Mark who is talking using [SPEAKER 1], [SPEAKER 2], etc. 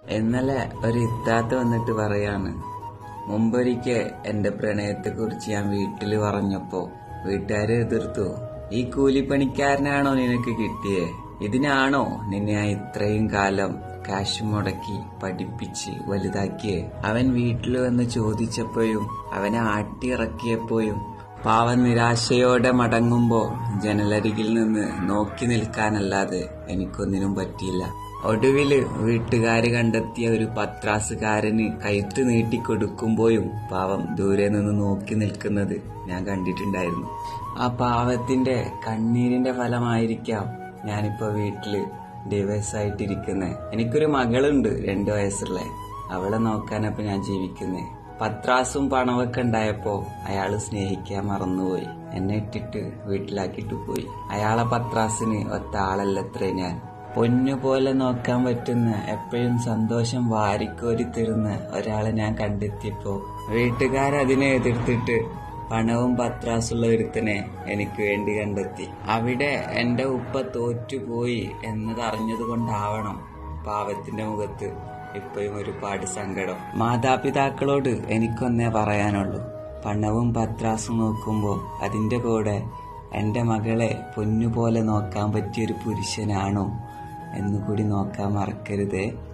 [SPEAKER 1] ഇന്നലെ ഒരു ഇത്താത്ത വന്നിട്ട് പറയാണ് മുമ്പൊരിക്കൽ എന്റെ പ്രണയത്തെക്കുറിച്ച് ഞാൻ വീട്ടിൽ പറഞ്ഞപ്പോ വീട്ടുകാരെ എതിർത്തു ഈ കൂലിപ്പണിക്കാരനാണോ നിനക്ക് കിട്ടിയേ ഇതിനാണോ നിന്നെ ഞാൻ ഇത്രയും കാലം കാശ് മുടക്കി പഠിപ്പിച്ച് വലുതാക്കിയേ അവൻ വീട്ടിൽ വന്ന് ചോദിച്ചപ്പോഴും അവനെ ആട്ടിയിറക്കിയപ്പോഴും പാവം നിരാശയോടെ മടങ്ങുമ്പോ ജനലരികിൽ നിന്ന് നോക്കി നിൽക്കാനല്ലാതെ എനിക്കൊന്നിനും പറ്റിയില്ല ഒടുവില് വീട്ടുകാര് കണ്ടെത്തിയ ഒരു പത്രാസുകാരന് കയറ്റ് നീട്ടിക്കൊടുക്കുമ്പോഴും പാവം ദൂരെ നിന്ന് നോക്കി നിൽക്കുന്നത് ഞാൻ കണ്ടിട്ടുണ്ടായിരുന്നു ആ പാവത്തിന്റെ കണ്ണീരിന്റെ ഫലമായിരിക്കാം ഞാനിപ്പോ വീട്ടില് ഡിവൈസ് ആയിട്ടിരിക്കുന്നേ എനിക്കൊരു മകളുണ്ട് രണ്ടു വയസ്സുള്ള അവളെ നോക്കാനപ്പോ ഞാൻ ജീവിക്കുന്നേ പത്രാസും പണമൊക്കെ ഉണ്ടായപ്പോ അയാള് സ്നേഹിക്കാൻ മറന്നുപോയി എന്നെ ഇട്ടിട്ട് വീട്ടിലാക്കിയിട്ട് പോയി അയാളെ പത്രാസിന് ഒത്ത ആളല്ലത്രേ ഞാൻ പൊന്നുപോലെ നോക്കാൻ പറ്റുന്ന എപ്പോഴും സന്തോഷം വാരിക്കോരി തരുന്ന ഒരാളെ ഞാൻ കണ്ടെത്തിയപ്പോ വീട്ടുകാരതിനെ എതിർത്തിട്ട് പണവും പത്രാസുള്ള ഒരുത്തനെ എനിക്ക് വേണ്ടി കണ്ടെത്തി അവിടെ എന്റെ ഉപ്പ തോറ്റുപോയി എന്നത് അറിഞ്ഞത് കൊണ്ടാവണം പാവത്തിന്റെ മുഖത്ത് ഇപ്പോഴും ഒരുപാട് സങ്കടം മാതാപിതാക്കളോട് എനിക്കൊന്നേ പറയാനുള്ളൂ പണവും പത്രാസും നോക്കുമ്പോ അതിന്റെ കൂടെ എന്റെ മകളെ പൊന്നുപോലെ നോക്കാൻ പറ്റിയൊരു പുരുഷനാണോ എന്നുകൂടി നോക്കാൻ മറക്കരുതേ